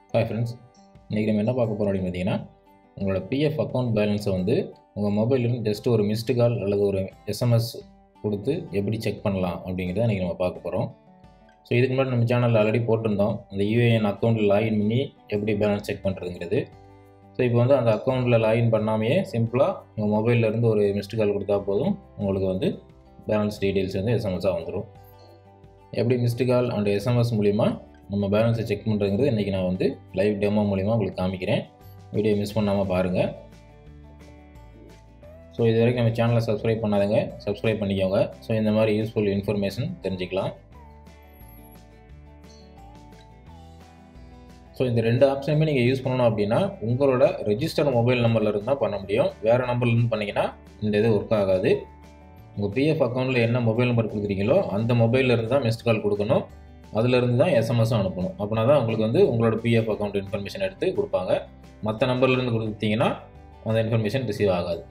hi friends இன்றைக்கி நம்ம என்ன பார்க்க போகிறோம் அப்படின்னு பார்த்தீங்கன்னா உங்களோட பிஎஃப் அக்கௌண்ட் பேலன்ஸை வந்து உங்கள் மொபைல்லேருந்து ஜஸ்ட் ஒரு மிஸ்டு கால் அல்லது ஒரு எஸ்எம்எஸ் கொடுத்து எப்படி செக் பண்ணலாம் அப்படிங்கிறத இன்றைக்கி நம்ம பார்க்க போகிறோம் ஸோ இதுக்கு முன்னாடி நம்ம சேனலில் ஆல்ரெடி போட்டிருந்தோம் அந்த யூஏஎன் அக்கௌண்ட்டில் லாகின் பண்ணி எப்படி பேலன்ஸ் செக் பண்ணுறதுங்கிறது ஸோ இப்போ வந்து அந்த அக்கௌண்ட்டில் லாகின் பண்ணாமையே சிம்பிளாக உங்கள் மொபைல்லேருந்து ஒரு மிஸ்டு கால் கொடுத்தா போதும் உங்களுக்கு வந்து பேலன்ஸ் டீட்டெயில்ஸ் வந்து எஸ்எம்எஸ்ஸாக வந்துடும் எப்படி மிஸ்டு கால் அண்ட் எஸ்எம்எஸ் மூலிமா நம்ம பேலன்ஸை செக் பண்ணுறதுங்கிறது இன்றைக்கி நான் வந்து லைவ் டெமோ மூலிமா உங்களுக்கு காமிக்கிறேன் வீடியோ மிஸ் பண்ணாமல் பாருங்கள் ஸோ இது வரைக்கும் நம்ம சேனலை சப்ஸ்கிரைப் பண்ணாதங்க சப்ஸ்கிரைப் பண்ணிக்கோங்க ஸோ இந்த மாதிரி யூஸ்ஃபுல் இன்ஃபர்மேஷன் தெரிஞ்சுக்கலாம் ஸோ இந்த ரெண்டு ஆப்ஷனுமே நீங்கள் யூஸ் பண்ணணும் அப்படின்னா உங்களோட ரெஜிஸ்டர் மொபைல் நம்பரில் இருந்து தான் பண்ண முடியும் வேறு நம்பர்லேருந்து பண்ணிங்கன்னா இந்த இது ஒர்க் ஆகாது உங்கள் பிஎஃப் அக்கௌண்ட்டில் என்ன மொபைல் நம்பர் கொடுக்குறீங்களோ அந்த மொபைலில் இருந்து தான் மிஸ்ட் கால் கொடுக்கணும் அதிலிருந்து தான் எஸ்எம்எஸும் அனுப்பணும் அப்படின்னா தான் உங்களுக்கு வந்து உங்களோட பிஎஃப் அக்கௌண்ட் இன்ஃபர்மேஷன் எடுத்து கொடுப்பாங்க மற்ற நம்பர்லேருந்து கொடுத்தீங்கன்னா அந்த இன்ஃபர்மேஷன் ரிசீவ் ஆகாது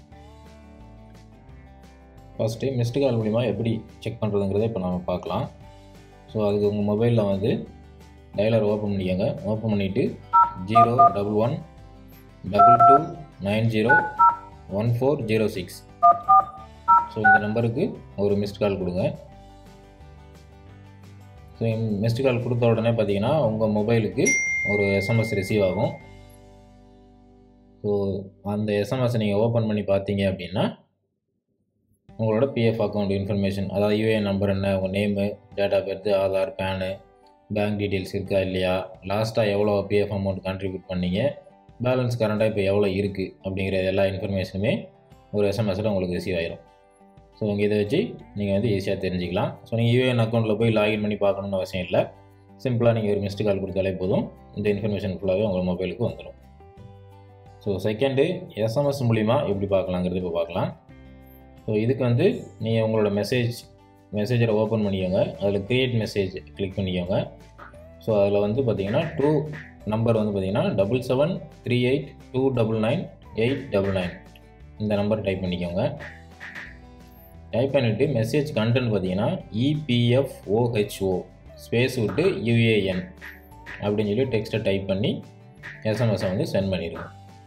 ஃபஸ்ட்டு மிஸ்டு கால் மூலிமா எப்படி செக் பண்ணுறதுங்கிறத இப்போ நம்ம பார்க்கலாம் ஸோ அதுக்கு உங்கள் மொபைலில் வந்து டயலர் ஓப்பன் பண்ணிக்கோங்க ஓப்பன் பண்ணிவிட்டு zero double one double two nine zero one four zero six so இந்த நம்பருக்கு ஒரு மிஸ்ட் கால் கொடுங்க ஸோ மிஸ்டு கால் கொடுத்த உடனே பார்த்தீங்கன்னா உங்கள் மொபைலுக்கு ஒரு எஸ்எம்எஸ் ரிசீவ் ஆகும் ஸோ அந்த எஸ்எம்எஸ் நீங்கள் ஓப்பன் பண்ணி பார்த்தீங்க அப்படின்னா உங்களோட பிஎஃப் அக்கௌண்ட் இன்ஃபர்மேஷன் அதாவது யூஏஎன் நம்பர் என்ன உங்கள் name date of birth Aadhaar PAN bank details இருக்கா இல்லையா லாஸ்ட்டாக எவ்வளோ பிஎஃப் அமௌண்ட் கான்ட்ரிபியூட் பண்ணீங்க பேலன்ஸ் கரண்ட்டாக இப்போ எவ்வளோ இருக்குது அப்படிங்கிற எல்லா இன்ஃபர்மேஷனுமே ஒரு எஸ்எம்எஸில் உங்களுக்கு ரிசீவ் ஆயிரும் ஸோ உங்கள் இதை வச்சு நீங்கள் வந்து ஈஸியாக தெரிஞ்சிக்கலாம் ஸோ நீங்கள் யூஏஎன் அக்கௌண்ட்டில் போய் லாகின் பண்ணி பார்க்கணுன்னு அவசியம் இல்லை சிம்பிளாக நீங்கள் ஒரு மிஸ்டு கால் கொடுத்தாலே போதும் இந்த இன்ஃபர்மேஷன் ஃபுல்லாகவே உங்கள் மொபைலுக்கு வந்துடும் ஸோ செகண்டு எஸ்எம்எஸ் மூலிமா எப்படி பார்க்கலாங்கிறது இப்போ பார்க்கலாம் ஸோ இதுக்கு வந்து நீங்கள் உங்களோட மெசேஜ் மெசேஜரை ஓப்பன் பண்ணிக்கோங்க அதில் க்ரியேட் மெசேஜ் கிளிக் பண்ணிக்கோங்க ஸோ அதில் வந்து பார்த்தீங்கன்னா டூ நம்பர் வந்து பார்த்தீங்கன்னா double seven three eight two double nine eight double nine இந்த நம்பர் டைப் பண்ணிக்கோங்க டைப் பண்ணிவிட்டு மெசேஜ் கண்டென்ட் பார்த்தீங்கன்னா இபிஎஃப்ஓஹெச்ஓ ஸ்பேஸ் விட்டு யூஏஎன் அப்படின்னு சொல்லி டெக்ஸ்ட்டை டைப் பண்ணி எஸ்எம்எஸை வந்து சென்ட் பண்ணிடுங்க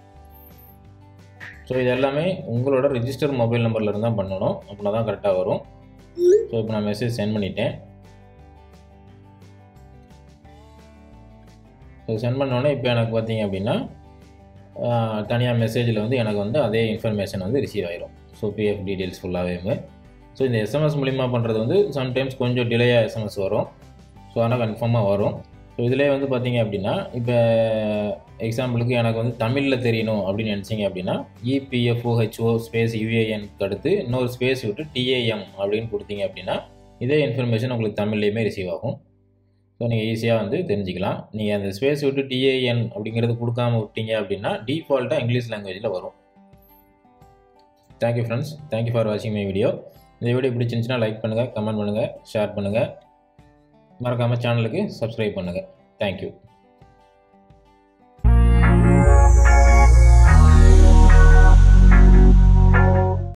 ஸோ இது எல்லாமே உங்களோட ரிஜிஸ்டர் மொபைல் நம்பரில் இருந்து தான் பண்ணணும் அப்படின்னா தான் கரெக்டாக வரும் ஸோ இப்போ நான் மெசேஜ் சென்ட் பண்ணிட்டேன் ஸோ சென்ட் பண்ணோடனே இப்போ எனக்கு பார்த்தீங்க அப்படின்னா தனியாக மெசேஜில் வந்து எனக்கு வந்து அதே இன்ஃபர்மேஷன் வந்து ரிசீவ் ஆயிரும் ஸோ பிஎஃப் டீட்டெயில்ஸ் ஃபுல்லாகவே ஸோ இந்த எஸ்எம்எஸ் மூலிமா பண்ணுறது வந்து சம்டைம்ஸ் கொஞ்சம் டிலேயாக எஸ்எம்எஸ் வரும் ஸோ ஆனால் கன்ஃபார்மாக வரும் ஸோ இதிலே வந்து பார்த்தீங்க அப்படின்னா இப்போ எக்ஸாம்பிளுக்கு எனக்கு வந்து தமிழில் தெரியணும் அப்படின்னு நினச்சிங்க அப்படின்னா இபிஎஃப்ஓஹெச்ஓ ஸ்பேஸ் யூஏஎன்க்கு அடுத்து இன்னொரு ஸ்பேஸ் விட்டு டிஏஎம் அப்படின்னு கொடுத்தீங்க அப்படின்னா இதே இன்ஃபர்மேஷன் உங்களுக்கு தமிழ்லேயுமே ரிசீவ் ஆகும் ஸோ நீங்கள் ஈஸியாக வந்து தெரிஞ்சிக்கலாம் நீங்கள் அந்த ஸ்பேஸ் விட்டு டிஏஎன் அப்படிங்கிறது கொடுக்காம விட்டீங்க அப்படின்னா டிஃபால்ட்டாக இங்கிலீஷ் லாங்குவேஜில் வரும் தேங்க்யூ ஃப்ரெண்ட்ஸ் தேங்க்யூ ஃபார் வாட்சிங் மை வீடியோ இந்த வீடியோ பிடிச்சிருந்துச்சுன்னா லைக் பண்ணுங்கள் கமெண்ட் பண்ணுங்கள் ஷேர் பண்ணுங்கள் மறக்காமல் சேனலுக்கு சப்ஸ்கிரைப் பண்ணுங்கள் தேங்க்யூ